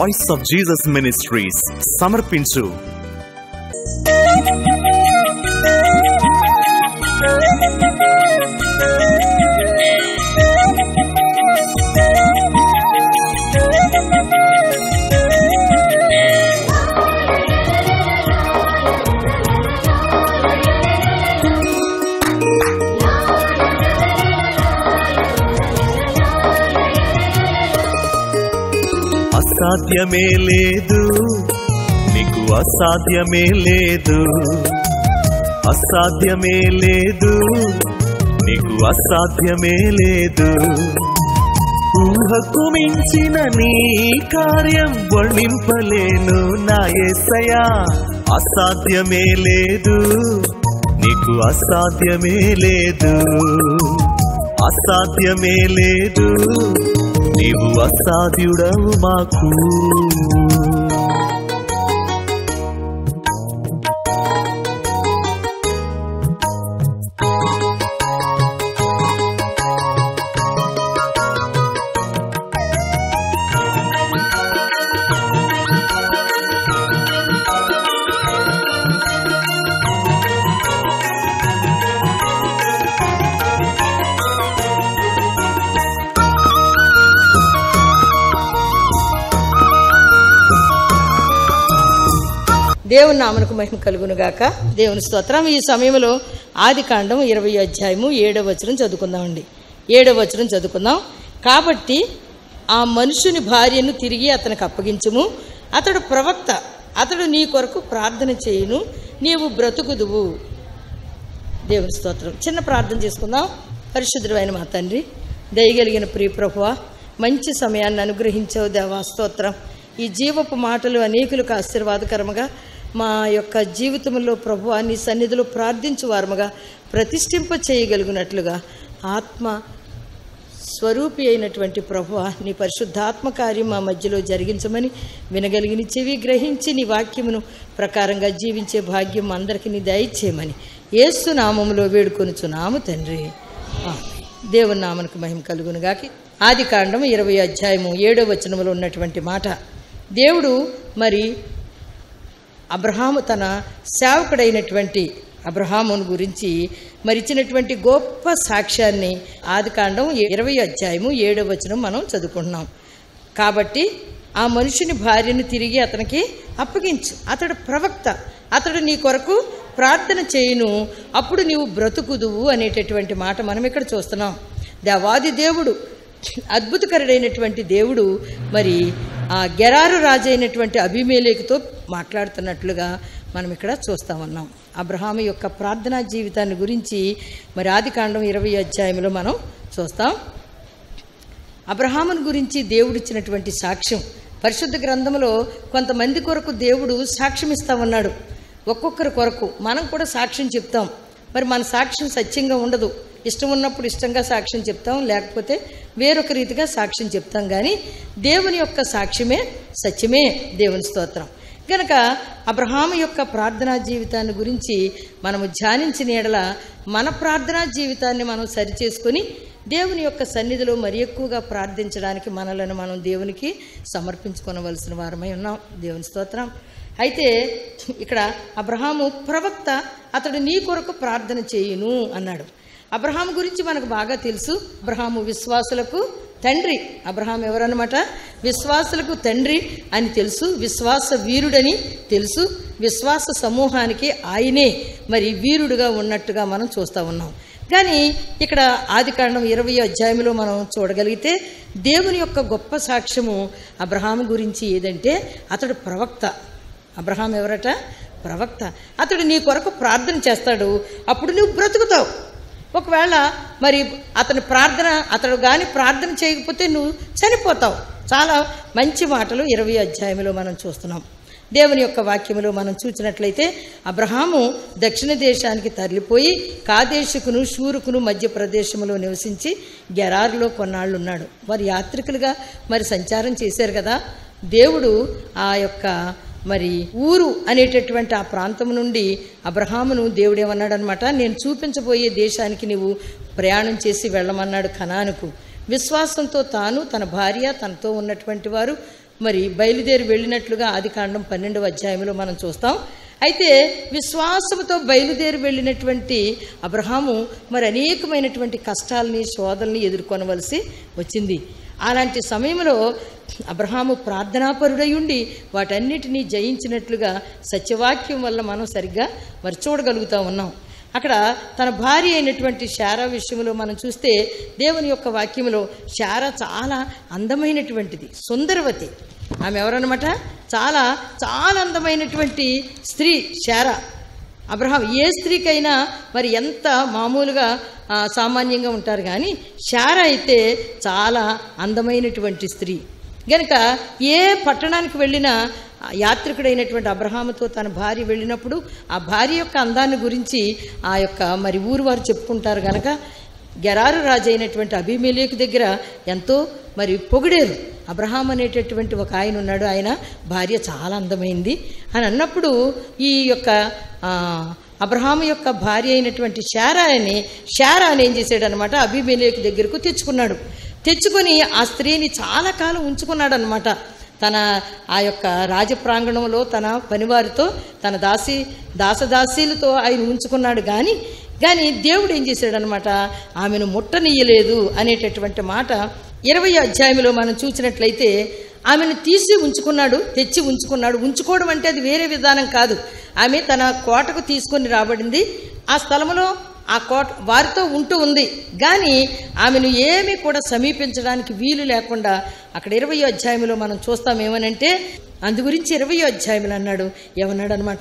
Voice of Jesus ministries సమర్పించు అసాధ్యమే లేదు నీకు అసాధ్యమే లేదు అసాధ్యమే లేదు నీకు అసాధ్యమే లేదు ఊహకు మించిన నీ కార్యం వర్ణింపలేను నా యేసయ్యా అసాధ్యమే లేదు నీకు అసాధ్యమే లేదు అసాధ్యమే లేదు నీవు అసాధ్యుడవు మాకు దేవుని నామనకు మహిమ కలుగును గాక దేవుని స్తోత్రం ఈ సమయంలో ఆది కాండం ఇరవై అధ్యాయము ఏడవ వచనం చదువుకుందామండి ఏడవ వచనం చదువుకుందాం కాబట్టి ఆ మనుషుని భార్యను తిరిగి అతనికి అప్పగించుము అతడు ప్రవక్త అతడు నీ కొరకు ప్రార్థన చేయును నీవు బ్రతుకుదువు దేవుని స్తోత్రం చిన్న ప్రార్థన చేసుకుందాం పరిశుద్ధుడైన మా తండ్రి దయగలిగిన ప్రియ ప్రభువ మంచి సమయాన్ని అనుగ్రహించావు దేవా స్తోత్రం ఈ జీవపు మాటలు అనేకులకు ఆశీర్వాదకరముగా మా యొక్క జీవితంలో ప్రభు నీ సన్నిధిలో ప్రార్థించు వారముగా ప్రతిష్ఠింప చేయగలిగినట్లుగా ఆత్మ స్వరూపి అయినటువంటి ప్రభువ నీ పరిశుద్ధాత్మ కార్యం మా మధ్యలో జరిగించమని వినగలిగిన చెవి గ్రహించి నీ వాక్యమును ప్రకారంగా జీవించే భాగ్యం అందరికీ నీ దయచేయమని ఏసు నామములో వేడుకొనుచున్నాము తండ్రి ఆమేన్. దేవుని నామనికి మహిమ కలుగును గాకి ఆది కాండం ఇరవై అధ్యాయము ఏడో వచనములో ఉన్నటువంటి మాట దేవుడు మరి అబ్రహాము తన సేవకుడైనటువంటి అబ్రహామును గురించి మరి ఇచ్చినటువంటి గొప్ప సాక్ష్యాన్ని ఆదికాండం ఇరవై అధ్యాయము ఏడవ వచనం మనం చదువుకుంటున్నాం కాబట్టి ఆ మనుషుని భార్యను తిరిగి అతనికి అప్పగించు అతడు ప్రవక్త అతడు నీ కొరకు ప్రార్థన చేయును అప్పుడు నీవు బ్రతుకుదువు అనేటటువంటి మాట మనం ఇక్కడ చూస్తున్నాం దేవాది దేవుడు అద్భుతకరుడైనటువంటి దేవుడు మరి ఆ గెరారు రాజు అయినటువంటి అభిమేలేకుతో మాట్లాడుతున్నట్లుగా మనం ఇక్కడ చూస్తా ఉన్నాం అబ్రహాము యొక్క ప్రార్థనా జీవితాన్ని గురించి మరి ఆది కాండం ఇరవై అధ్యాయంలో మనం చూస్తాం అబ్రహాముని గురించి దేవుడిచ్చినటువంటి సాక్ష్యం పరిశుద్ధ గ్రంథంలో కొంతమంది కొరకు దేవుడు సాక్ష్యం ఇస్తా ఉన్నాడు ఒక్కొక్కరి కొరకు మనం కూడా సాక్ష్యం చెప్తాం మరి మన సాక్ష్యం సత్యంగా ఉండదు ఇష్టం ఉన్నప్పుడు ఇష్టంగా సాక్ష్యం చెప్తాం లేకపోతే వేరొక రీతిగా సాక్ష్యం చెప్తాం కానీ దేవుని యొక్క సాక్ష్యమే సత్యమే దేవుని స్తోత్రం గనక అబ్రహాము యొక్క ప్రార్థనా జీవితాన్ని గురించి మనము ధ్యానించిన ఎడల మన ప్రార్థనా జీవితాన్ని మనం సరిచేసుకొని దేవుని యొక్క సన్నిధిలో మరి ఎక్కువగా ప్రార్థించడానికి మనలను మనం దేవునికి సమర్పించుకోవలసిన వారమై ఉన్నాం దేవుని స్తోత్రం అయితే ఇక్కడ అబ్రహాము ప్రవక్త అతడు నీ కొరకు ప్రార్థన చేయును అన్నాడు అబ్రహాం గురించి మనకు బాగా తెలుసు అబ్రహాము విశ్వాసులకు తండ్రి అబ్రహాం ఎవరన్నమాట విశ్వాసులకు తండ్రి అని తెలుసు విశ్వాస వీరుడని తెలుసు విశ్వాస సమూహానికి ఆయనే మరి వీరుడుగా ఉన్నట్టుగా మనం చూస్తూ ఉన్నాం కానీ ఇక్కడ ఆదికాండం ఇరవై అధ్యాయంలో మనం చూడగలిగితే దేవుని యొక్క గొప్ప సాక్ష్యము అబ్రహాం గురించి ఏదంటే అతడు ప్రవక్త అబ్రహాం ఎవరట ప్రవక్త అతడు నీ కొరకు ప్రార్థన చేస్తాడు అప్పుడు నువ్వు బ్రతుకుతావు ఒకవేళ మరి అతని ప్రార్థన అతడు కానీ ప్రార్థన చేయకపోతే నువ్వు చనిపోతావు చాలా మంచి మాటలు ఇరవై అధ్యాయంలో మనం చూస్తున్నాం దేవుని యొక్క వాక్యములో మనం చూసినట్లయితే అబ్రహాము దక్షిణ దేశానికి తరలిపోయి కాదేశుకును షూరుకును మధ్య ప్రదేశంలో నివసించి గెరారులో కొన్నాళ్ళు ఉన్నాడు వారు యాత్రికులుగా మరి సంచారం చేశారు కదా దేవుడు ఆ యొక్క మరి ఊరు అనేటటువంటి ఆ ప్రాంతం నుండి అబ్రహామును దేవుడు ఏమన్నాడనమాట నేను చూపించబోయే దేశానికి నీవు ప్రయాణం చేసి వెళ్ళమన్నాడు కనానుకు విశ్వాసంతో తాను తన భార్య తనతో ఉన్నటువంటి వారు మరి బయలుదేరి వెళ్ళినట్లుగా ఆది కాండం పన్నెండవ అధ్యాయంలో మనం చూస్తాం అయితే విశ్వాసంతో బయలుదేరి వెళ్ళినటువంటి అబ్రహాము మరి అనేకమైనటువంటి కష్టాలని శోధనని ఎదుర్కొనవలసి వచ్చింది అలాంటి సమయంలో అబ్రహాము ప్రార్థనాపరుడై ఉండి వాటన్నిటినీ జయించినట్లుగా సత్యవాక్యం వల్ల మనం సరిగ్గా మరి చూడగలుగుతా ఉన్నాం అక్కడ తన భార్య అయినటువంటి శారా విషయంలో మనం చూస్తే దేవుని యొక్క వాక్యంలో శారా చాలా అందమైనటువంటిది సుందరవతి ఆమె ఎవరన్నమాట చాలా చాలా అందమైనటువంటి స్త్రీ శారా అబ్రహాం ఏ స్త్రీకైనా మరి ఎంత మామూలుగా ఆ, సామాన్యంగా ఉంటారు కానీ శార అయితే చాలా అందమైనటువంటి స్త్రీ గనుక ఏ పట్టణానికి వెళ్ళినా ఆ యాత్రికుడైనటువంటి అబ్రహాముతో తన భార్య వెళ్ళినప్పుడు ఆ భార్య యొక్క అందాన్ని గురించి ఆ యొక్క మరి ఊరు వారు చెప్పుకుంటారు గనక గెరారు రాజు అయినటువంటి అభిమేలేకు దగ్గర ఎంతో మరి పొగిడేరు అబ్రహాం అనేటటువంటి ఒక ఆయన ఉన్నాడు ఆయన భార్య చాలా అందమైంది అని అన్నప్పుడు ఈ యొక్క ఆ, అబ్రహాము యొక్క భార్య అయినటువంటి శారాని శారాని ఏం చేశాడు అనమాట అభిమేలేకు దగ్గరకు తెచ్చుకున్నాడు తెచ్చుకొని ఆ స్త్రీని చాలా కాలం ఉంచుకున్నాడు అనమాట తన ఆ యొక్క రాజప్రాంగణంలో తన పనివారితో తన దాసి దాసదాసీలతో ఆయన ఉంచుకున్నాడు కానీ కానీ దేవుడు ఏం చేశాడనమాట ఆమెను ముట్టనీయలేదు అనేటటువంటి మాట ఇరవై అధ్యాయంలో మనం చూసినట్లయితే ఆమెను తీసి ఉంచుకున్నాడు తెచ్చి ఉంచుకున్నాడు ఉంచుకోవడం అంటే అది వేరే విధానం కాదు ఆమె తన కోటకు తీసుకొని రాబడింది ఆ స్థలంలో ఆ కోట వారితో ఉంటూ ఉంది కానీ ఆమెను ఏమీ కూడా సమీపించడానికి వీలు లేకుండా అక్కడ ఇరవై అధ్యాయంలో మనం చూస్తాం ఏమనంటే అందు గురించి ఇరవై అధ్యాయంలో అన్నాడు ఏమన్నాడు అనమాట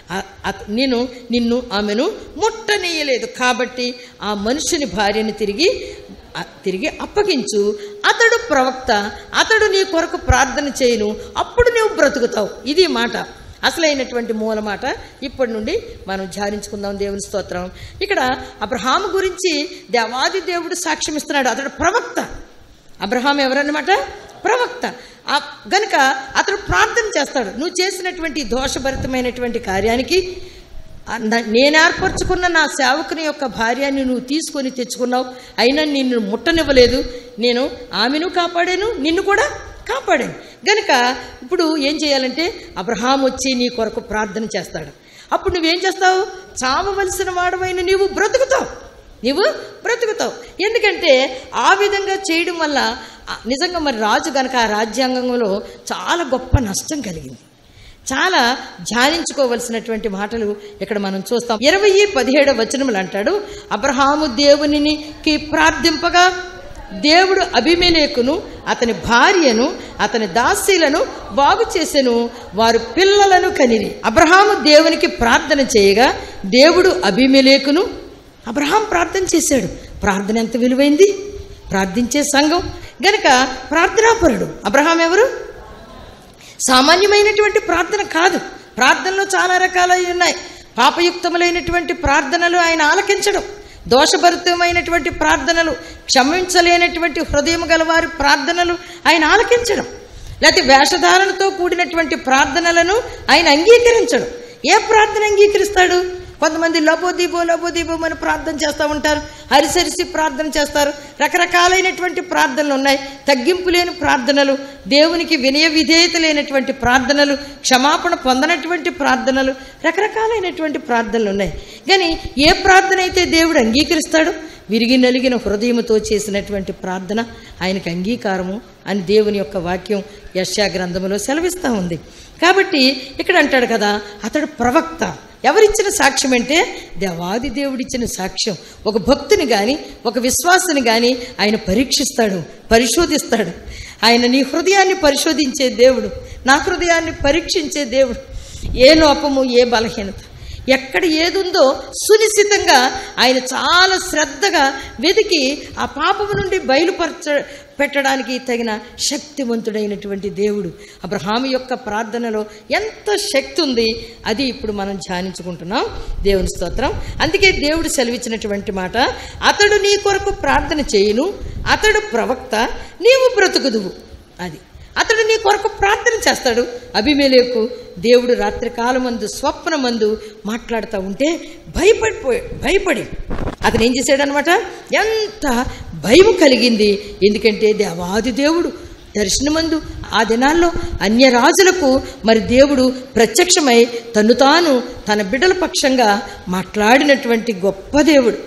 నేను నిన్ను ఆమెను ముట్టనీయలేదు కాబట్టి ఆ మనుషుని భార్యని తిరిగి ఆ, తిరిగి అప్పగించు అతడు ప్రవక్త అతడు నీ కొరకు ప్రార్థన చేయను అప్పుడు నువ్వు బ్రతుకుతావు ఇది మాట అసలైనటువంటి మూల మాట ఇప్పటి నుండి మనం ధ్యానించుకుందాం దేవుని స్తోత్రం ఇక్కడ అబ్రహాము గురించి దేవాది దేవుడు సాక్ష్యం ఇస్తున్నాడు అతడు ప్రవక్త అబ్రహాం ఎవరన్నమాట ప్రవక్త ఆ గనుక అతడు ప్రార్థన చేస్తాడు నువ్వు చేసినటువంటి ఈ దోషభరితమైనటువంటి కార్యానికి ఆ న- నేను ఏర్పరచుకున్న నా సేవకుని యొక్క భార్యని నువ్వు తీసుకొని తెచ్చుకున్నావు అయినా నిన్ను ముట్టనివ్వలేదు నేను ఆమెను కాపాడాను నిన్ను కూడా కాపాడాను గనుక ఇప్పుడు ఏం చేయాలంటే అబ్రహాం వచ్చి నీ కొరకు ప్రార్థన చేస్తాడు అప్పుడు నువ్వేం చేస్తావు చావవలసిన వాడవైన నీవు బ్రతుకుతావు నీవు బ్రతుకుతావు ఎందుకంటే ఆ విధంగా చేయడం వల్ల ఆ, నిజంగా మరి రాజు గనక ఆ రాజ్యాంగంలో చాలా గొప్ప నష్టం కలిగింది చాలా ధ్యానించుకోవలసినటువంటి మాటలు ఇక్కడ మనం చూస్తాం ఇరవై పదిహేడవ వచనములు అంటాడు అబ్రహాము దేవునికి ప్రార్థింపగా దేవుడు అభిమేలేకును అతని భార్యను అతని దాసీలను బాగు చేసెను వారు పిల్లలను కనిరి అబ్రహాము దేవునికి ప్రార్థన చేయగా దేవుడు అభిమేలేకును అబ్రహాం ప్రార్థన చేశాడు ప్రార్థన ఎంత విలువైంది ప్రార్థించే సంఘం గనక ప్రార్థనాపరుడు అబ్రహాం ఎవరు సామాన్యమైనటువంటి ప్రార్థన కాదు ప్రార్థనలో చాలా రకాలవి ఉన్నాయి పాపయుక్తములైనటువంటి ప్రార్థనలు ఆయన ఆలకించడం దోషభరితమైనటువంటి ప్రార్థనలు క్షమించలేనటువంటి హృదయం గలవారి ప్రార్థనలు ఆయన ఆలకించడం లేకపోతే వేషధారణతో కూడినటువంటి ప్రార్థనలను ఆయన అంగీకరించడం ఏ ప్రార్థన అంగీకరిస్తాడు కొంతమంది లబోదీపో లబోదీపో అని ప్రార్థన చేస్తూ ఉంటారు హరిసరిసి ప్రార్థన చేస్తారు రకరకాలైనటువంటి ప్రార్థనలు ఉన్నాయి తగ్గింపు లేని ప్రార్థనలు దేవునికి వినయ విధేయత లేనటువంటి ప్రార్థనలు క్షమాపణ పొందనటువంటి ప్రార్థనలు రకరకాలైనటువంటి ప్రార్థనలు ఉన్నాయి కానీ ఏ ప్రార్థన అయితే దేవుడు అంగీకరిస్తాడు విరిగి నలిగిన హృదయముతో చేసినటువంటి ప్రార్థన ఆయనకు అంగీకారము అని దేవుని యొక్క వాక్యం యశ్యా గ్రంథములో సెలవిస్తూ ఉంది కాబట్టి ఇక్కడ అంటాడు కదా అతడు ప్రవక్త ఎవరిచ్చిన సాక్ష్యం అంటే దేవాది దేవుడిచ్చిన సాక్ష్యం ఒక భక్తుని కానీ ఒక విశ్వాసుని కానీ ఆయన పరీక్షిస్తాడు పరిశోధిస్తాడు ఆయన నీ హృదయాన్ని పరిశోధించే దేవుడు నా హృదయాన్ని పరీక్షించే దేవుడు ఏ లోపము ఏ బలహీనత ఎక్కడ ఏదుందో సునిశ్చితంగా ఆయన చాలా శ్రద్ధగా వెతికి ఆ పాపము నుండి బయలుపరచ పెట్టడానికి తగిన శక్తివంతుడైనటువంటి దేవుడు అబ్రహాము యొక్క ప్రార్థనలో ఎంత శక్తి ఉంది అది ఇప్పుడు మనం ధ్యానించుకుంటున్నాం దేవుని స్తోత్రం అందుకే దేవుడు సెలవిచ్చినటువంటి మాట అతడు నీ కొరకు ప్రార్థన చేయును అతడు ప్రవక్త నీవు బ్రతుకుదువు అది అతడు నీ కొరకు ప్రార్థన చేస్తాడు అభిమేలేకు దేవుడు రాత్రికాలమందు స్వప్నమందు మాట్లాడుతూ ఉంటే భయపడిపోయి భయపడి అతను ఏం చేశాడనమాట ఎంత భయం కలిగింది ఎందుకంటే దేవాది దేవుడు దర్శనమందు ఆ దినాల్లో అన్య రాజులకు మరి దేవుడు ప్రత్యక్షమై తను తాను తన బిడ్డల పక్షంగా మాట్లాడినటువంటి గొప్ప దేవుడు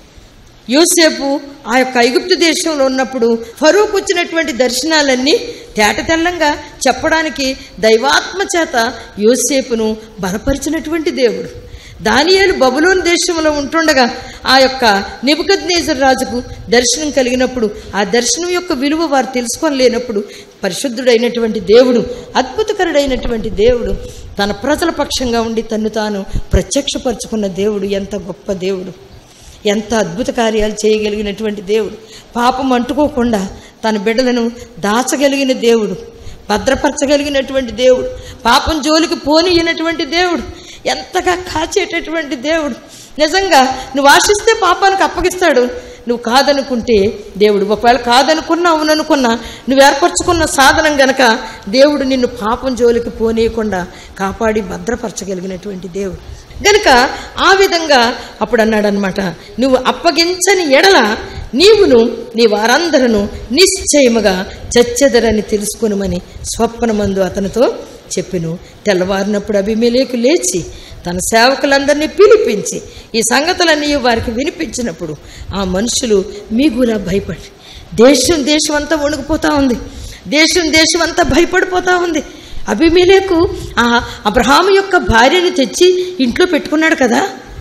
యోసేపు ఆ యొక్క ఐగుప్తు దేశంలో ఉన్నప్పుడు ఫరూక్ వచ్చినటువంటి దర్శనాలన్నీ తేటతెల్లంగా చెప్పడానికి దైవాత్మ చేత యోసేపును బలపరిచినటువంటి దేవుడు దానియేలు బబులోని దేశంలో ఉంటుండగా ఆ యొక్క నిబుకద్నేజర్ రాజుకు దర్శనం కలిగినప్పుడు ఆ దర్శనం యొక్క విలువ వారు తెలుసుకోలేనప్పుడు పరిశుద్ధుడైనటువంటి దేవుడు అద్భుతకరుడైనటువంటి దేవుడు తన ప్రజల పక్షంగా ఉండి తన్ను తాను ప్రత్యక్షపరుచుకున్న దేవుడు ఎంత గొప్ప దేవుడు ఎంత అద్భుత కార్యాలు చేయగలిగినటువంటి దేవుడు పాపం అంటుకోకుండా తన బిడ్డలను దాచగలిగిన దేవుడు భద్రపరచగలిగినటువంటి దేవుడు పాపం జోలికి పోనీయనటువంటి దేవుడు ఎంతగా కాచేటటువంటి దేవుడు నిజంగా నువ్వు ఆశిస్తే పాపానికి అప్పగిస్తాడు నువ్వు కాదనుకుంటే దేవుడు ఒకవేళ కాదనుకున్నా అవుననుకున్నా నువ్వు ఏర్పరచుకున్న సాధనం గనక దేవుడు నిన్ను పాపం జోలికి పోనీయకుండా కాపాడి భద్రపరచగలిగినటువంటి దేవుడు గనుక ఆ విధంగా అప్పుడు అన్నాడనమాట నువ్వు అప్పగించని ఎడల నీవును నీ వారందరూ నిశ్చయముగా చచ్చెదరని తెలుసుకునమని స్వప్నమందు అతనితో చెప్పెను తెల్లవారినప్పుడు అభిమేలేకు లేచి తన సేవకులందరినీ పిలిపించి ఈ సంగతులన్నీ వారికి వినిపించినప్పుడు ఆ మనుషులు మీగులా భయపడి దేశం దేశం అంతా వణుకుపోతా ఉంది దేశం దేశం అంతా భయపడిపోతా ఉంది అభిమేలేకు ఆ అబ్రహాము యొక్క భార్యను తెచ్చి ఇంట్లో పెట్టుకున్నాడు కదా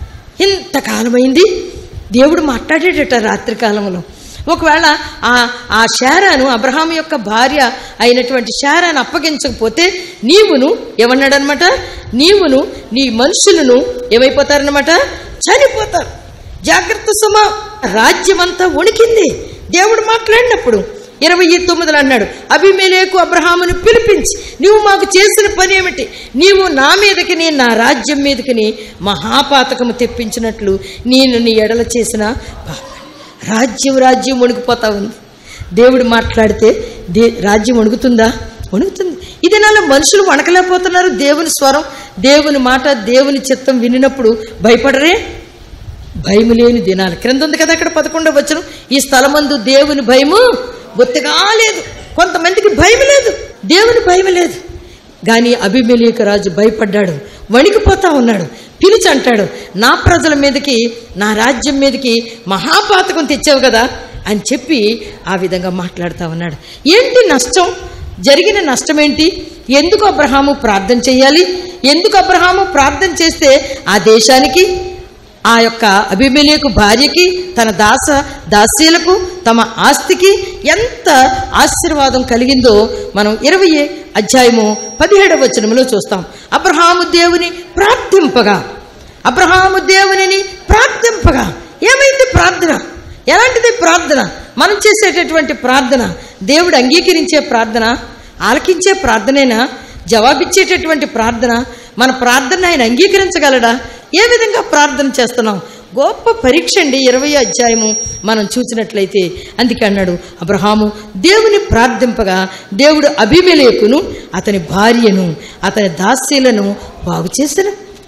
ఇంతకాలమైంది దేవుడు మాట్లాడేటట రాత్రి కాలంలో ఒకవేళ ఆ ఆ శారాను అబ్రహాం యొక్క భార్య అయినటువంటి శారాను అప్పగించకపోతే నీవును ఏమన్నాడనమాట నీవును నీ మనుషులను ఏమైపోతారనమాట చనిపోతారు జాగ్రత్త సుమా రాజ్యమంతా వణికింది దేవుడు మాట్లాడినప్పుడు ఇరవై తొమ్మిదిలో అన్నాడు అభిమేలేకు అబ్రహామును పిలిపించి నీవు మాకు చేసిన పని ఏమిటి నీవు నా మీదకిని నా రాజ్యం మీదకిని మహాపాతకము తెప్పించినట్లు నేను నీ ఎడల చేసిన పాపం. రాజ్యం రాజ్యం వణికిపోతా ఉంది దేవుడు మాట్లాడితే దే రాజ్యం వణుకుతుందా వణుకుతుంది ఇది నాలో మనుషులు వణకలేకపోతున్నారు దేవుని స్వరం దేవుని మాట దేవుని చిత్తం వినినప్పుడు భయపడరే భయము లేని దినాలు క్రింద ఉంది కదా అక్కడ పదకొండవ వచ్చిన ఈ స్థలమందు దేవుని భయము బొత్తిగా లేదు కొంతమందికి భయం లేదు దేవుని భయం లేదు కానీ అభిమేలీక రాజు భయపడ్డాడు వణికిపోతా ఉన్నాడు పిలిచి అంటాడు నా ప్రజల మీదకి నా రాజ్యం మీదకి మహాపాతకం తెచ్చావు కదా అని చెప్పి ఆ విధంగా మాట్లాడుతూ ఉన్నాడు ఏంటి నష్టం జరిగిన నష్టం ఏంటి ఎందుకు అబ్రహాము ప్రార్థన చేయాలి ఎందుకు అబ్రహాము ప్రార్థన చేస్తే ఆ దేశానికి ఆ యొక్క అభిమేలేకు భార్యకి తన దాస దాసీలకు తమ ఆస్తికి ఎంత ఆశీర్వాదం కలిగిందో మనం ఇరవై అధ్యాయము పదిహేడవ వచనంలో చూస్తాం అబ్రహాము దేవుని ప్రార్థింపగా అబ్రహాము దేవునిని ప్రార్థింపగా ఏమైంది ప్రార్థన ఎలాంటిది ప్రార్థన మనం చేసేటటువంటి ప్రార్థన దేవుడు అంగీకరించే ప్రార్థన ఆలకించే ప్రార్థనేనా జవాబిచ్చేటటువంటి ప్రార్థన మన ప్రార్థన ఆయన అంగీకరించగలడా ఏ విధంగా ప్రార్థన చేస్తున్నాం గొప్ప పరీక్ష అండి ఇరవై అధ్యాయము మనం చూసినట్లయితే అందుకే అన్నాడు అబ్రహాము దేవుని ప్రార్థింపగా దేవుడు అభిమేలేకును అతని భార్యను అతని దాస్యులను బాగు చేసిన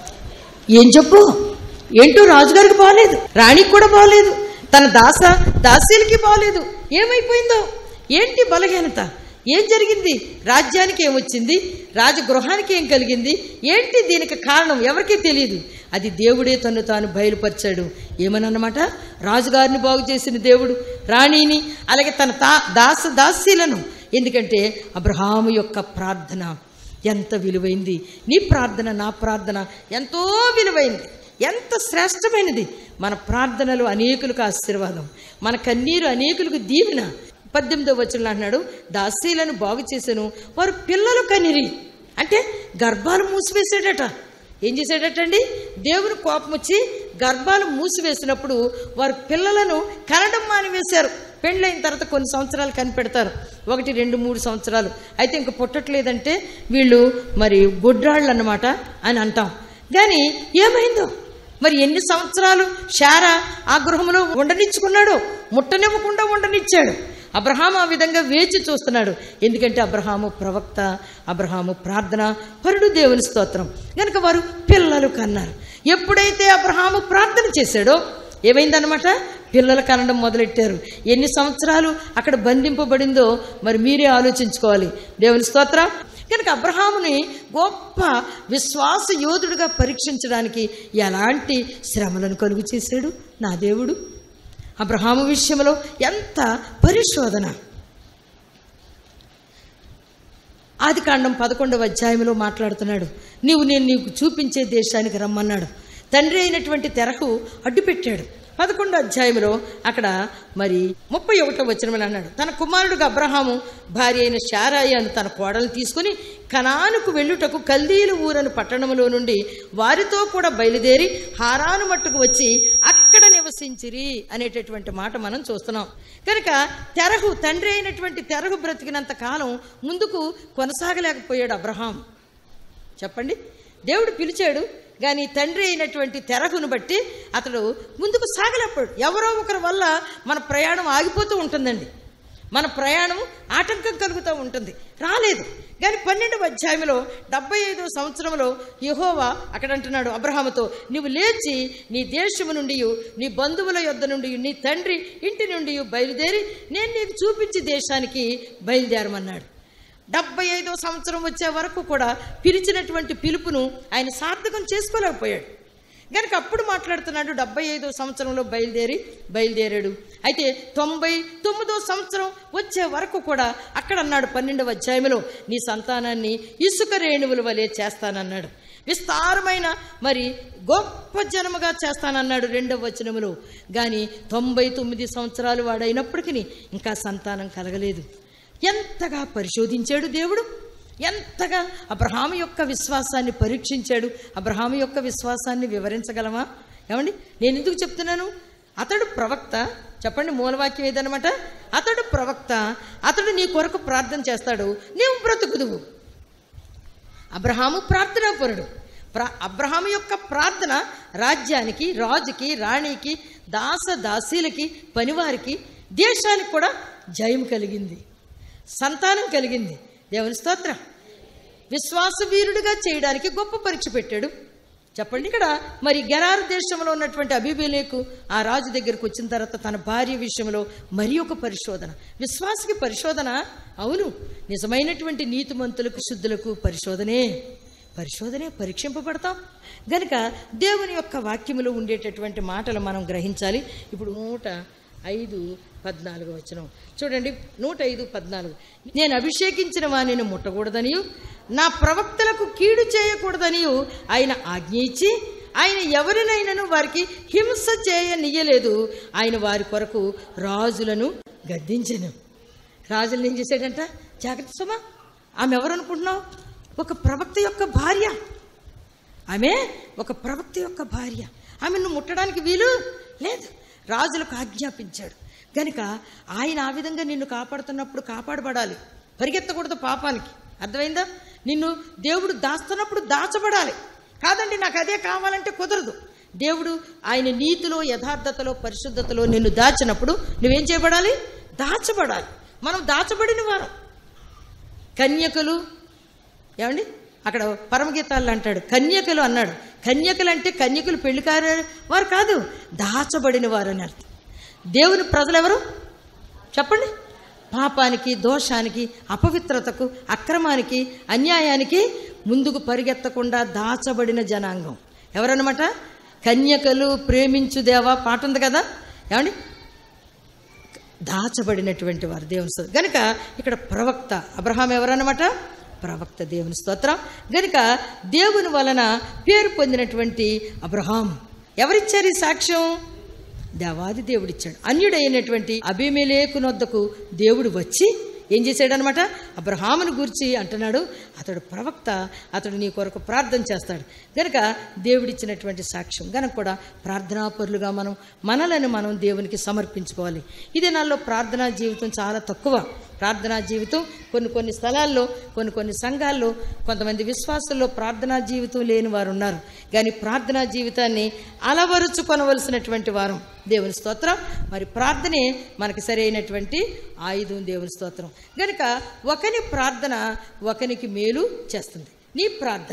ఏం చెప్పు ఏంటో రాజుగారికి బాగలేదు రాణికి కూడా బాగలేదు తన దాస దాసీలకి బాగలేదు ఏమైపోయిందో ఏంటి బలహీనత ఏం జరిగింది రాజ్యానికి ఏమొచ్చింది రాజగృహానికి ఏం కలిగింది ఏంటి దీనికి కారణం ఎవరికీ తెలియదు అది దేవుడే తను తాను బయలుపరిచాడు ఏమనన్నమాట రాజుగారిని బాగు చేసిన దేవుడు రాణిని అలాగే తన తా దాస దాసీలను ఎందుకంటే అబ్రహాము యొక్క ప్రార్థన ఎంత విలువైంది నీ ప్రార్థన నా ప్రార్థన ఎంతో విలువైంది ఎంత శ్రేష్టమైనది మన ప్రార్థనలు అనేకులకు ఆశీర్వాదం మన కన్నీరు అనేకులకు దీవెన పద్దెనిమిదో వచనంలో అంటున్నాడు దాసీలను బాగు చేశాను వారు పిల్లలు కనిరి అంటే గర్భాలు మూసివేసాడట ఏం చేశాడట అండి దేవుని కోపం వచ్చి గర్భాలు మూసివేసినప్పుడు వారు పిల్లలను కనడం మానివేశారు పెళ్ళైన తర్వాత కొన్ని సంవత్సరాలు కనిపెడతారు ఒకటి రెండు మూడు సంవత్సరాలు అయితే ఇంక పుట్టట్లేదంటే వీళ్ళు మరి గుడ్రాళ్ళు అన్నమాట అని అంటాం కానీ ఏమైందో మరి ఎన్ని సంవత్సరాలు శారా ఆ గృహంలో ఉండనిచ్చుకున్నాడు ముట్టనివ్వకుండా ఉండనిచ్చాడు అబ్రహాం ఆ విధంగా వేచి చూస్తున్నాడు ఎందుకంటే అబ్రహాము ప్రవక్త అబ్రహాము ప్రార్థన పరుడు దేవుని స్తోత్రం కనుక వారు పిల్లలు కన్నారు ఎప్పుడైతే అబ్రహాము ప్రార్థన చేశాడో ఏమైందనమాట పిల్లలు కనడం మొదలెట్టారు ఎన్ని సంవత్సరాలు అక్కడ బంధింపబడిందో మరి మీరే ఆలోచించుకోవాలి దేవుని స్తోత్రం కనుక అబ్రహాముని గొప్ప విశ్వాస యోధుడిగా పరీక్షించడానికి ఎలాంటి శ్రమలను కలుగు చేశాడు నా దేవుడు అబ్రహాము విషయంలో ఎంత పరిశోధన ఆది కాండం పదకొండవ అధ్యాయంలో మాట్లాడుతున్నాడు నీవు నేను నీకు చూపించే దేశానికి రమ్మన్నాడు తండ్రి అయినటువంటి తెరకు అడ్డుపెట్టాడు పదకొండో అధ్యాయంలో అక్కడ మరి ముప్పై ఒకటో వచనమని అన్నాడు తన కుమారుడుగా అబ్రహాము భార్య అయిన శారాయి అని తన కోడలు తీసుకుని కనానుకు వెళ్ళుటకు కల్దీలు ఊరని పట్టణంలో నుండి వారితో కూడా బయలుదేరి హారాను మట్టుకు వచ్చి అక్కడ నివసించిరి అనేటటువంటి మాట మనం చూస్తున్నాం కనుక తెరహు తండ్రి అయినటువంటి తెరహు బ్రతికినంత కాలం ముందుకు కొనసాగలేకపోయాడు అబ్రహాం చెప్పండి దేవుడు పిలిచాడు కానీ తండ్రి అయినటువంటి తెరగును బట్టి అతడు ముందుకు సాగలేకపోయాడు ఎవరో ఒకరి వల్ల మన ప్రయాణం ఆగిపోతూ ఉంటుందండి మన ప్రయాణం ఆటంకం కలుగుతూ ఉంటుంది రాలేదు కానీ పన్నెండవ అధ్యాయంలో డెబ్బై ఐదో సంవత్సరంలో యహోవా అక్కడ అంటున్నాడు అబ్రహాముతో నీవు లేచి నీ దేశము నుండి నీ బంధువుల యొద్ద నుండి నీ తండ్రి ఇంటి నుండి బయలుదేరి నేను నీకు చూపించి దేశానికి బయలుదేరమన్నాడు డెబ్బై ఐదో సంవత్సరం వచ్చే వరకు కూడా పిలిచినటువంటి పిలుపును ఆయన సార్థకం చేసుకోలేకపోయాడు కనుక అప్పుడు మాట్లాడుతున్నాడు డెబ్బై ఐదో సంవత్సరంలో బయలుదేరి బయలుదేరాడు అయితే తొంభై తొమ్మిదో సంవత్సరం వచ్చే వరకు కూడా అక్కడ అన్నాడు పన్నెండవ అధ్యాయంలో నీ సంతానాన్ని ఇసుక రేణువుల వలె చేస్తానన్నాడు విస్తారమైన మరి గొప్ప జనముగా చేస్తానన్నాడు రెండవ వచనములో కానీ తొంభై తొమ్మిది సంవత్సరాలు వాడైనప్పటికీ ఇంకా సంతానం కలగలేదు ఎంతగా పరిశోధించాడు దేవుడు ఎంతగా అబ్రహాము యొక్క విశ్వాసాన్ని పరీక్షించాడు అబ్రహాము యొక్క విశ్వాసాన్ని వివరించగలమా ఏమండి నేను ఎందుకు చెప్తున్నాను అతడు ప్రవక్త చెప్పండి మూలవాక్యం ఏదనమాట అతడు ప్రవక్త అతడు నీ కొరకు ప్రార్థన చేస్తాడు నీవు బ్రతుకుదువు అబ్రహాము ప్రార్థనాపరుడు ప్ర అబ్రహాము యొక్క ప్రార్థన రాజ్యానికి రాజుకి రాణికి దాస దాసీలకి పనివారికి దేశానికి కూడా జయం కలిగింది సంతానం కలిగింది దేవుని స్తోత్రం విశ్వాస వీరుడిగా చేయడానికి గొప్ప పరీక్ష పెట్టాడు చెప్పండి ఇక్కడ మరి గెరారు దేశంలో ఉన్నటువంటి అభిబేలేకు ఆ రాజు దగ్గరకు వచ్చిన తర్వాత తన భార్య విషయంలో మరి ఒక పరిశోధన విశ్వాసకి పరిశోధన అవును నిజమైనటువంటి నీతిమంతులకు శుద్ధులకు పరిశోధనే పరిశోధనే పరీక్షింపబడతాం గనుక దేవుని యొక్క వాక్యములో ఉండేటటువంటి మాటలు మనం గ్రహించాలి ఇప్పుడు నూట ఐదు పద్నాలుగు వచనం చూడండి నూట ఐదు పద్నాలుగు నేను అభిషేకించిన వాణిని ముట్టకూడదనియు నా ప్రవక్తలకు కీడు చేయకూడదనియు ఆయన ఆజ్ఞ ఇచ్చి ఆయన ఎవరినైనాను వారికి హింస చేయనీయలేదు ఆయన వారి కొరకు రాజులను గద్దించను రాజులను ఏం చేశాడంట జాగ్రత్త సుమా ఆమె ఎవరు అనుకుంటున్నావు ఒక ప్రవక్త యొక్క భార్య ఆమె ఒక ప్రవక్త యొక్క భార్య ఆమెను ముట్టడానికి వీలు లేదు రాజులకు ఆజ్ఞాపించాడు కనుక ఆయన ఆ విధంగా నిన్ను కాపాడుతున్నప్పుడు కాపాడబడాలి పరిగెత్తకూడదు పాపానికి అర్థమైందా నిన్ను దేవుడు దాస్తున్నప్పుడు దాచబడాలి కాదండి నాకు అదే కావాలంటే కుదరదు దేవుడు ఆయన నీతిలో యథార్థతలో పరిశుద్ధతలో నిన్ను దాచినప్పుడు నువ్వేం చేయబడాలి దాచబడాలి మనం దాచబడిన వారం కన్యకలు ఏమండి అక్కడ పరమగీతాల్లో అంటాడు కన్యకలు అన్నాడు కన్యకలు అంటే కన్యకులు పెళ్లి కారే వారు కాదు దాచబడిన వారు అని అర్థం దేవుని ప్రజలు ఎవరు చెప్పండి పాపానికి దోషానికి అపవిత్రతకు అక్రమానికి అన్యాయానికి ముందుకు పరిగెత్తకుండా దాచబడిన జనాంగం ఎవరన్నమాట కన్యకలు ప్రేమించు దేవా పాట ఉంది కదా ఏమండి దాచబడినటువంటి వారు దేవుని స్తోత్రం గనుక ఇక్కడ ప్రవక్త అబ్రహాం ఎవరన్నమాట ప్రవక్త దేవుని స్తోత్రం గనుక దేవుని వలన పేరు పొందినటువంటి అబ్రహాం ఎవరిచ్చారు ఈ సాక్ష్యం దేవాది దేవుడిచ్చాడు అన్యుడైనటువంటి అభిమేలేకునొద్దకు దేవుడు వచ్చి ఏం చేశాడనమాట అబ్రహామును గూర్చి అంటున్నాడు అతడు ప్రవక్త అతడు నీ కొరకు ప్రార్థన చేస్తాడు గనుక దేవుడిచ్చినటువంటి సాక్ష్యం గనక కూడా ప్రార్థనాపరులుగా మనం మనలను మనం దేవునికి సమర్పించుకోవాలి ఇదే నాలో ప్రార్థనా జీవితం చాలా తక్కువ ప్రార్థనా జీవితం కొన్ని కొన్ని స్థలాల్లో కొన్ని కొన్ని సంఘాల్లో కొంతమంది విశ్వాసుల్లో ప్రార్థనా జీవితం లేని వారు ఉన్నారు కానీ ప్రార్థనా జీవితాన్ని అలవరుచుకొనవలసినటువంటి వారం దేవుని స్తోత్రం మరి ప్రార్థనే మనకి సరైనటువంటి ఆయుధం దేవుని స్తోత్రం గనుక ఒకని ప్రార్థన ఒకనికి మేలు చేస్తుంది నీ ప్రార్థన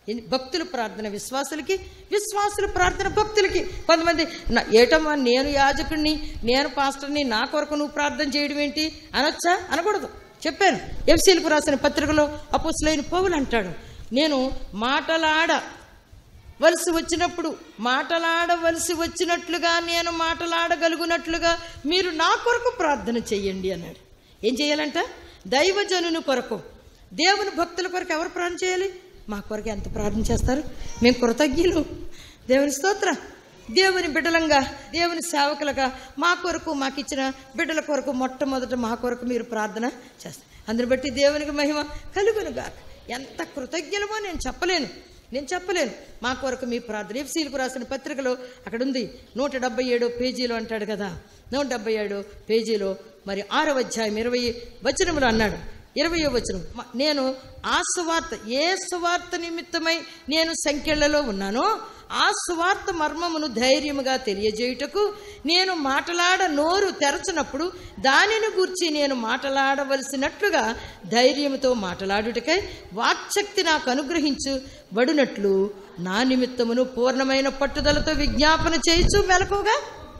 ఎన్ని- భక్తుల ప్రార్థన విశ్వాసులకి విశ్వాసుల ప్రార్థన భక్తులకి కొంతమంది నా- ఏటమ్మా నేను యాజకుడిని నేను పాస్టర్ని నా కొరకు నువ్వు ప్రార్థన చేయడం ఏంటి అనొచ్చా అనకూడదు చెప్పాను ఎఫ్సీలకు రాసిన పత్రికలో అపోసులైన పౌలు అంటాడు నేను మాటలాడ వలసి వచ్చినప్పుడు మాటలాడవలసి వచ్చినట్లుగా నేను మాటలాడగలుగునట్లుగా మీరు నా కొరకు ప్రార్థన చెయ్యండి అన్నాడు ఏం చేయాలంట దైవజనుని కొరకు దేవుని భక్తుల కొరకు ఎవరు ప్రార్థన చేయాలి మా కొరకు ఎంత ప్రార్థన చేస్తారు మేము కృతజ్ఞులు దేవుని స్తోత్ర దేవుని బిడ్డలంగా దేవుని సేవకులుగా మా కొరకు మాకు ఇచ్చిన బిడ్డల కొరకు మొట్టమొదట మా కొరకు మీరు ప్రార్థన చేస్తారు అందుని బట్టి దేవునికి మహిమ కలుగునుగా ఎంత కృతజ్ఞులమో నేను చెప్పలేను నేను చెప్పలేను మా కొరకు మీ ప్రార్థన ఎఫ్సీలకు రాసిన పత్రికలో అక్కడ ఉంది నూట డెబ్బై ఏడో పేజీలో అంటాడు కదా నూట డెబ్బై ఏడో పేజీలో మరి ఆరో అధ్యాయం ఇరవై వచనములు అన్నాడు ఇరవయో వచనం మ- నేను ఆ సువార్త ఏ సువార్త నిమిత్తమై నేను సంఖ్యలలో ఉన్నానో ఆ సువార్త మర్మమును ధైర్యముగా తెలియజేయుటకు నేను మాటలాడ నోరు తెరచినప్పుడు దానిని గూర్చి నేను మాటలాడవలసినట్లుగా ధైర్యముతో మాటలాడుటకై వాక్శక్తి నాకు అనుగ్రహించు బడునట్లు నా నిమిత్తమును పూర్ణమైన పట్టుదలతో విజ్ఞాపన చేయించు మెలకుగా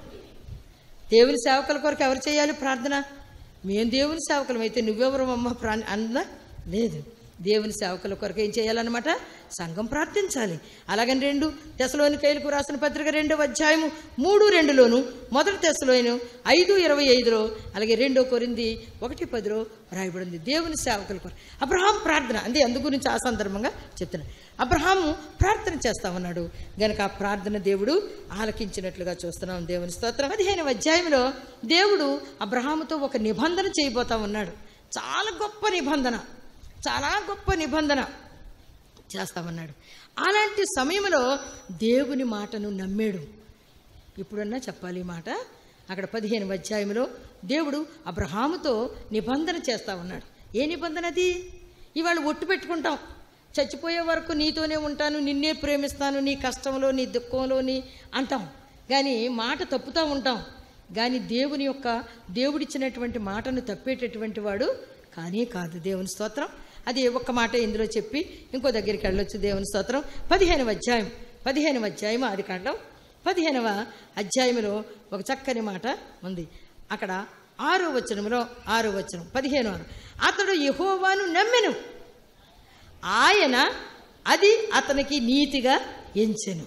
దేవుని సేవకుల కొరకు ఎవరు చేయాలి ప్రార్థన మేము దేవుని సేవకులం అయితే నువ్వెవరు అమ్మ ప్రా అందా లేదు దేవుని సేవకుల కొరకు ఏం చేయాలన్నమాట సంఘం ప్రార్థించాలి అలాగని రెండు తెసలోని కైలకు రాసిన పత్రిక రెండవ అధ్యాయము మూడు రెండులోను మొదటి తెసలోను ఐదు ఇరవై ఐదులో అలాగే రెండో కొరింది ఒకటి పదిలో రాయబడింది దేవుని సేవకుల కొరకు అబ్రహాం ప్రార్థన అంతే అందు గురించి ఆ సందర్భంగా చెప్తున్నాను అబ్రహాము ప్రార్థన చేస్తా ఉన్నాడు గనక ఆ ప్రార్థన దేవుడు ఆలకించినట్లుగా చూస్తున్నాం దేవుని స్తోత్రం పదిహేను అధ్యాయంలో దేవుడు అబ్రహాముతో ఒక నిబంధన చేయబోతా ఉన్నాడు చాలా గొప్ప నిబంధన చాలా గొప్ప నిబంధన చేస్తామన్నాడు అలాంటి సమయంలో దేవుని మాటను నమ్మాడు ఇప్పుడన్నా చెప్పాలి ఈ మాట అక్కడ పదిహేను అధ్యాయంలో దేవుడు అబ్రహాముతో నిబంధన చేస్తా ఉన్నాడు ఏ నిబంధన అది ఇవాళ ఒట్టు పెట్టుకుంటాం చచ్చిపోయే వరకు నీతోనే ఉంటాను నిన్నే ప్రేమిస్తాను నీ కష్టంలో నీ దుఃఖంలో నీ అంటాం కానీ మాట తప్పుతూ ఉంటాం కానీ దేవుని యొక్క దేవుడిచ్చినటువంటి మాటను తప్పేటటువంటి వాడు కానీ కాదు దేవుని స్తోత్రం అది ఒక్క మాట ఇందులో చెప్పి ఇంకో దగ్గరికి వెళ్ళొచ్చు దేవుని స్తోత్రం పదిహేనవ అధ్యాయం పదిహేనవ అధ్యాయం ఆది కాండం పదిహేనవ అధ్యాయంలో ఒక చక్కని మాట ఉంది అక్కడ ఆరో వచనంలో ఆరో వచనం పదిహేను ఆరు అతడు యెహోవాను నమ్మెను ఆయన అది అతనికి నీతిగా ఎంచెను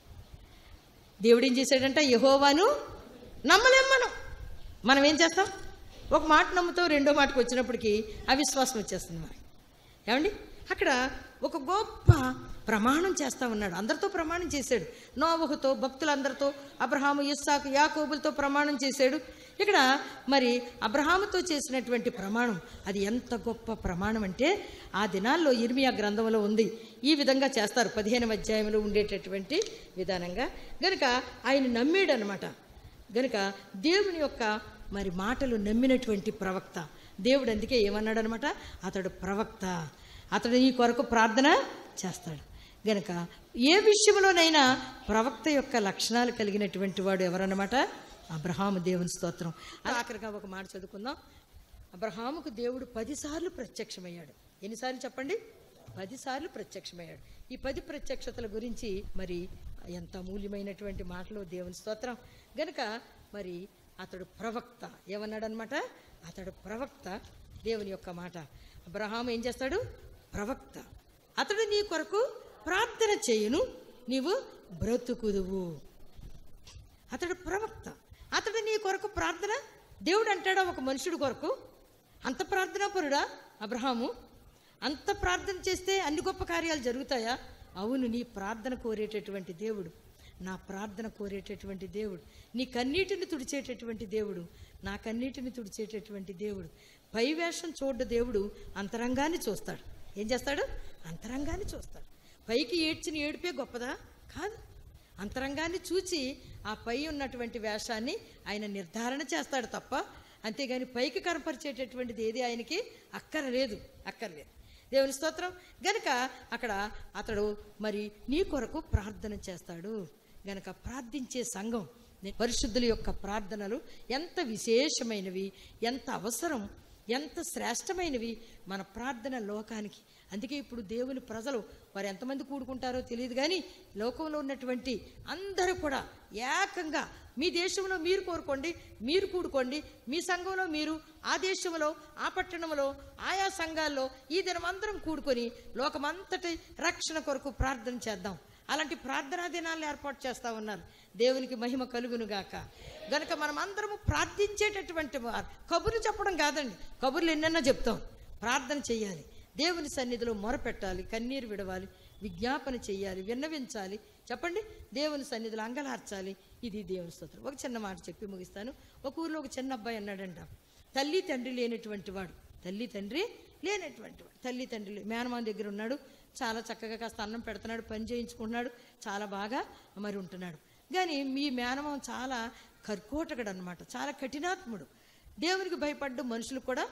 దేవుడు ఏం చేశాడంటే యహోవాను నమ్మలేం మనం మనం ఏం చేస్తాం ఒక మాట నమ్ముతాం రెండో మాటకు వచ్చినప్పటికీ అవిశ్వాసం వచ్చేస్తుంది మనకి ఏమండి అక్కడ ఒక గొప్ప ప్రమాణం చేస్తా ఉన్నాడు అందరితో ప్రమాణం చేశాడు నోవహుతో భక్తులందరితో అబ్రహాము ఇస్సాకు యాకోబులతో ప్రమాణం చేశాడు ఇక్కడ మరి అబ్రహాముతో చేసినటువంటి ప్రమాణం అది ఎంత గొప్ప ప్రమాణం అంటే ఆ దినాల్లో ఇర్మియా గ్రంథంలో ఉంది ఈ విధంగా చేస్తారు పదిహేను అధ్యాయంలో ఉండేటటువంటి విధానంగా గనుక ఆయన నమ్మాడు అనమాట గనుక దేవుని యొక్క మరి మాటలు నమ్మినటువంటి ప్రవక్త దేవుడు అందుకే ఏమన్నాడు అనమాట అతడు ప్రవక్త అతడు నీ కొరకు ప్రార్థన చేస్తాడు గనుక ఏ విషయంలోనైనా ప్రవక్త యొక్క లక్షణాలు కలిగినటువంటి వాడు ఎవరన్నమాట అబ్రహాము దేవుని స్తోత్రం ఆఖరిగా ఒక మాట చదువుకుందాం అబ్రహాముకు దేవుడు పదిసార్లు ప్రత్యక్షమయ్యాడు ఎన్నిసార్లు చెప్పండి పదిసార్లు ప్రత్యక్షమయ్యాడు ఈ పది ప్రత్యక్షతల గురించి మరి ఎంత అమూల్యమైనటువంటి మాటలు దేవుని స్తోత్రం గనుక మరి అతడు ప్రవక్త ఏమన్నాడనమాట అతడు ప్రవక్త దేవుని యొక్క మాట అబ్రహాం ఏం చేస్తాడు ప్రవక్త అతడు నీ కొరకు ప్రార్థన చేయును నీవు బ్రతుకుదువు అతడు ప్రవక్త అతడు నీ కొరకు ప్రార్థన దేవుడు అంటాడా ఒక మనుషుడి కొరకు అంత ప్రార్థనాపరుడా అబ్రహాము అంత ప్రార్థన చేస్తే అన్ని గొప్ప కార్యాలు జరుగుతాయా అవును నీ ప్రార్థన కోరేటటువంటి దేవుడు నా ప్రార్థన కోరేటటువంటి దేవుడు నీ కన్నీటిని తుడిచేటటువంటి దేవుడు నా కన్నీటిని తుడిచేటటువంటి దేవుడు పై వేషం చూడ్డ దేవుడు అంతరంగాన్ని చూస్తాడు ఏం చేస్తాడు అంతరంగాన్ని చూస్తాడు పైకి ఏడ్చిన ఏడుపే గొప్పదా కాదు అంతరంగాన్ని చూచి ఆ పై ఉన్నటువంటి వేషాన్ని ఆయన నిర్ధారణ చేస్తాడు తప్ప అంతేగాని పైకి కనపరిచేటటువంటిది ఏది ఆయనకి అక్కరలేదు అక్కర్లేదు దేవుని స్తోత్రం గనక అక్కడ అతడు మరి నీ కొరకు ప్రార్థన చేస్తాడు గనక ప్రార్థించే సంఘం పరిశుద్ధుల యొక్క ప్రార్థనలు ఎంత విశేషమైనవి ఎంత అవసరం ఎంత శ్రేష్టమైనవి మన ప్రార్థన లోకానికి అందుకే ఇప్పుడు దేవుని ప్రజలు వారు ఎంతమంది కూడుకుంటారో తెలియదు కానీ లోకంలో ఉన్నటువంటి అందరూ కూడా ఏకంగా మీ దేశంలో మీరు కోరుకోండి మీరు కూడుకోండి మీ సంఘంలో మీరు ఆ దేశంలో ఆ పట్టణంలో ఆయా సంఘాల్లో ఈ దినమందరం కూడుకొని లోకమంతటి రక్షణ కొరకు ప్రార్థన చేద్దాం అలాంటి ప్రార్థనా దినాలను ఏర్పాటు చేస్తా ఉన్నారు దేవునికి మహిమ కలుగును గాక గనుక మనం అందరము ప్రార్థించేటటువంటి వారు కబుర్లు చెప్పడం కాదండి కబుర్లు ఎన్నెన్నో చెప్తాం ప్రార్థన చేయాలి దేవుని సన్నిధిలో మొరపెట్టాలి కన్నీరు విడవాలి విజ్ఞాపన చేయాలి విన్నవించాలి చెప్పండి దేవుని సన్నిధిలో అంగలార్చాలి ఇది దేవుని స్తోత్రం ఒక చిన్న మాట చెప్పి ముగిస్తాను ఒక ఊర్లో ఒక చిన్న అబ్బాయి అన్నాడంట తల్లి తండ్రి లేనటువంటి వాడు తల్లి తండ్రి లేనటువంటి వాడు తల్లి తండ్రి లే- మేనమామ దగ్గర ఉన్నాడు చాలా చక్కగా కాస్త అన్నం పెడుతున్నాడు పని చేయించుకుంటున్నాడు చాలా బాగా మరి ఉంటున్నాడు కానీ మీ మేనమామ చాలా కర్కోటకుడు అనమాట చాలా కఠినాత్ముడు దేవునికి భయపడ్డు మనుషులు కూడా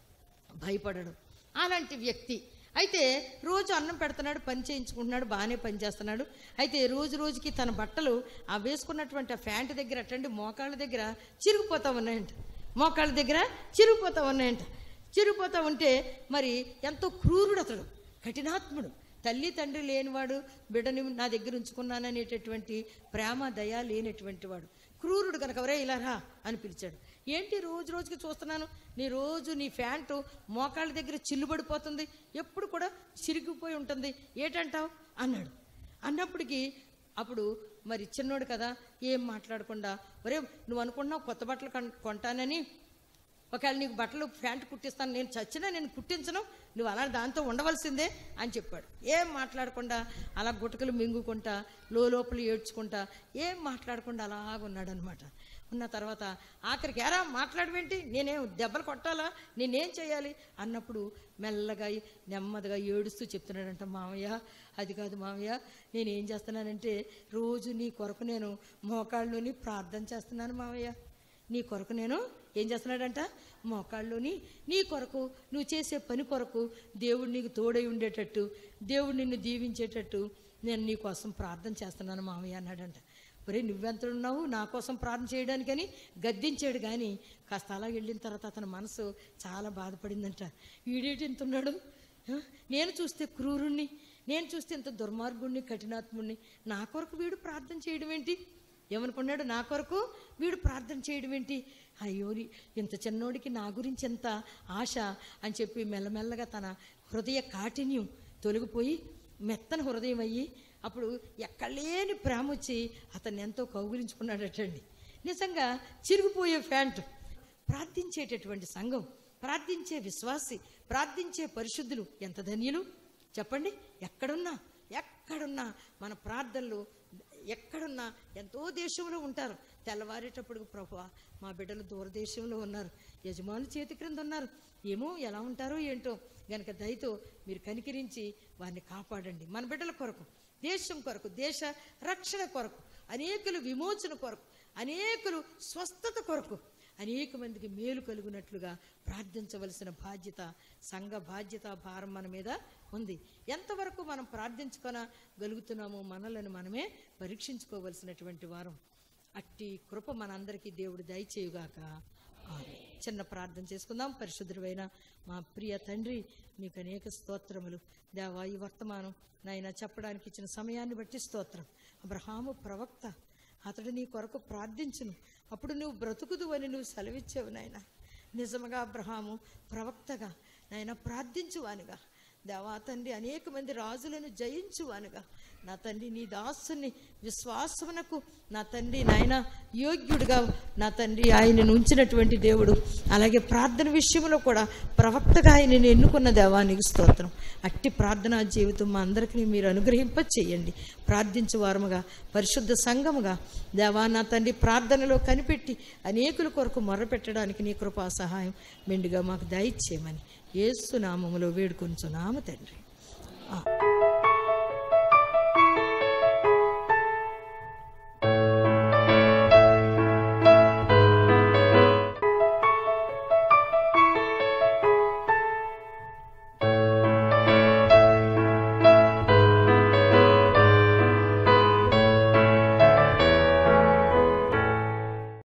భయపడడు అలాంటి వ్యక్తి అయితే రోజు అన్నం పెడుతున్నాడు పని చేయించుకుంటున్నాడు బాగానే పని చేస్తున్నాడు అయితే రోజు రోజుకి తన బట్టలు ఆ వేసుకున్నటువంటి ఆ ప్యాంట్ దగ్గర అట్టండి మోకాళ్ళ దగ్గర చిరిగిపోతా ఉన్నాయంట మోకాళ్ళ దగ్గర చిరిగిపోతా ఉన్నాయంట చిరిగిపోతా ఉంటే మరి ఎంతో క్రూరుడు అతడు కఠినాత్ముడు తల్లి తండ్రి లేనివాడు బిడ్డని నా దగ్గర ఉంచుకున్నాననేటటువంటి ప్రేమ దయ లేనటువంటి వాడు క్రూరుడు కనుక ఎవరే ఇలా రా అని పిలిచాడు ఏంటి రోజు రోజుకి చూస్తున్నాను నీ రోజు నీ ప్యాంటు మోకాళ్ళ దగ్గర చిల్లుబడిపోతుంది ఎప్పుడు కూడా చిరిగిపోయి ఉంటుంది ఏటంటావు అన్నాడు అన్నప్పటికీ అప్పుడు మరి చిన్నోడు కదా ఏం మాట్లాడకుండా ఒరే నువ్వు అనుకున్నావు కొత్త బట్టలు కొన్- కొంటానని ఒకవేళ నీకు బట్టలు ప్యాంట్ కుట్టిస్తాను నేను చచ్చినా నేను కుట్టించను నువ్వు అలా దాంతో ఉండవలసిందే అని చెప్పాడు ఏం మాట్లాడకుండా అలా గుటకలు మింగుకుంటా లోపల ఏడ్చుకుంటా ఏం మాట్లాడకుండా అలాగున్నాడు అనమాట ఉన్న తర్వాత ఆఖరికి ఎరా మాట్లాడవేంటి నేనేం దెబ్బలు కొట్టాలా నేనేం చేయాలి అన్నప్పుడు మెల్లగా నెమ్మదిగా ఏడుస్తూ చెప్తున్నాడంట మామయ్య అది కాదు మామయ్య నేను ఏం చేస్తున్నానంటే రోజు నీ కొరకు నేను మోకాళ్ళలోని ప్రార్థన చేస్తున్నాను మామయ్య నీ కొరకు నేను ఏం చేస్తున్నాడంట మోకాళ్ళలోని నీ కొరకు నువ్వు చేసే పని కొరకు దేవుడు నీకు తోడై ఉండేటట్టు దేవుడు నిన్ను దీవించేటట్టు నేను నీ కోసం ప్రార్థన చేస్తున్నాను మామయ్య అన్నాడంట ఒరే నువ్వెంత ఉన్నావు నా కోసం ప్రార్థన చేయడానికని గద్దించాడు కానీ కాస్త అలా వెళ్ళిన తర్వాత అతని మనసు చాలా బాధపడిందంట వీడేటి ఇంత ఉన్నాడు ఆ? నేను చూస్తే క్రూరుణ్ణి నేను చూస్తే ఇంత దుర్మార్గుణ్ణి కఠినాత్ముణ్ణి నా కొరకు వీడు ప్రార్థన చేయడం ఏంటి ఏమనుకున్నాడు నా కొరకు వీడు ప్రార్థన చేయడం ఏంటి అయ్యో నీ- ఇంత చిన్నోడికి నా గురించి ఎంత ఆశ అని చెప్పి మెల్లమెల్లగా తన హృదయ కాఠిన్యం తొలగిపోయి మెత్తన హృదయం అయ్యి అప్పుడు ఎక్కడలేని ప్రేమ వచ్చి అతన్ని ఎంతో కౌగులించుకున్నాడటండి నిజంగా చిరిగిపోయే ఫ్యాంట్ ప్రార్థించేటటువంటి సంఘం ప్రార్థించే విశ్వాసి ప్రార్థించే పరిశుద్ధులు ఎంత ధన్యులు చెప్పండి ఎక్కడున్నా ఎక్కడున్నా మన ప్రార్థనలు ఎక్కడున్నా ఎంతో దేశంలో ఉంటారు తెల్లవారేటప్పుడు ప్రభు మా బిడ్డలు దూరదేశంలో ఉన్నారు యజమానుల చేతి క్రింద ఉన్నారు ఏమో ఎలా ఉంటారో ఏంటో గనక దయతో మీరు కనికరించి వారిని కాపాడండి మన బిడ్డల కొరకు దేశం కొరకు దేశ రక్షణ కొరకు అనేకులు విమోచన కొరకు అనేకులు స్వస్థత కొరకు అనేక మందికి మేలు కలుగునట్లుగా ప్రార్థించవలసిన బాధ్యత సంఘ బాధ్యత భారం మన మీద ఉంది ఎంతవరకు మనం ప్రార్థించుకొనగలుగుతున్నామో మనలను మనమే పరీక్షించుకోవలసినటువంటి వారం అట్టి కృప మనందరికీ దేవుడు దయచేయుగాక ఆమేన్. చిన్న ప్రార్థన చేసుకుందాం పరిశుద్ధుడైన మా ప్రియ తండ్రి నీకు అనేక స్తోత్రములు దేవా ఈ వర్తమానం నాయన చెప్పడానికి ఇచ్చిన సమయాన్ని బట్టి స్తోత్రం అబ్రహాము ప్రవక్త అతడు నీ కొరకు ప్రార్థించును అప్పుడు నువ్వు బ్రతుకుదు అని నువ్వు సెలవిచ్చావు నాయన నిజముగా అబ్రహాము ప్రవక్తగా నాయన ప్రార్థించువానుగా దేవా తండ్రి అనేక మంది రాజులను జయించువానుగా నా తండ్రి నీ దాసుని విశ్వాసమునకు నా తండ్రి నాయన యోగ్యుడిగా నా తండ్రి ఆయనను ఉంచినటువంటి దేవుడు అలాగే ప్రార్థన విషయంలో కూడా ప్రవక్తగా ఆయనను ఎన్నుకున్న దేవానికి స్తోత్రం అట్టి ప్రార్థనా జీవితం మా అందరికీ మీరు అనుగ్రహింప చేయండి ప్రార్థించు వారముగా పరిశుద్ధ సంఘముగా దేవా నా తండ్రి ప్రార్థనలో కనిపెట్టి అనేకుల కొరకు మొర్రపెట్టడానికి నీ కృపా సహాయం మెండుగా మాకు దయచేయమని యేసు నామములో వేడుకొంచున్నాము తండ్రి ఆ.